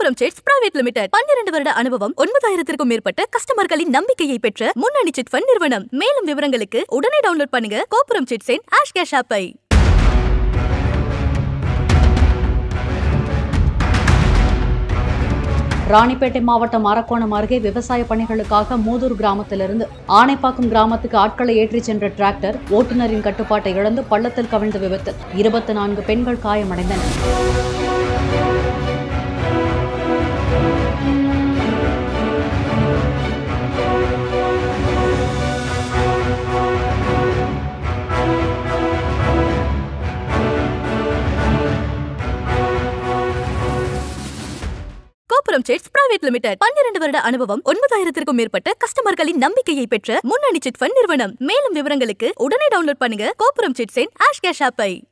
கோபுரம் chits private limited பன்னிரண்டு வருட அனுபவம் ஒன்பதாயிரத்திற்கும் மேற்பட்ட கஸ்டமர்களின் நம்பிக்கையை பெற்ற முன்னணி சிட் ஃபண்ட் நிறுவனம் மேலும் விவரங்களுக்கு உடனே டவுன்லோட் பண்ணுங்க கோபுரம் சிட்ஸின் ஆஷ் கேஷ் ஆப்பை ராணிப்பேட்டை மாவட்டம் அரக்கோணம் அருகே விவசாய பணிகளுக்காக மூதூர் கிராமத்திலிருந்து ஆனைப்பாக்கம் கிராமத்துக்கு ஆட்களை ஏற்றிச் சென்ற டிராக்டர் ஓட்டுநரின் கட்டுப்பாட்டை இழந்து பள்ளத்தில் கவிழ்ந்த விபத்தில் இருபத்தி நான்கு பெண்கள் காயமடைந்தனர் கோபுரம் சிட்ஸ் பிரைவேட் லிமிடெட் பன்னிரண்டு வருட அனுபவம் ஒன்பதாயிரத்திற்கும் மேற்பட்ட கஸ்டமர்களின் நம்பிக்கையை பெற்ற முன்னணி சிட் ஃபண்ட் நிறுவனம் மேலும் விவரங்களுக்கு உடனே டவுன்லோட் பண்ணுங்க கோபுரம் சிட்ஸின் ஆஷ் கேஷ் ஆப்பை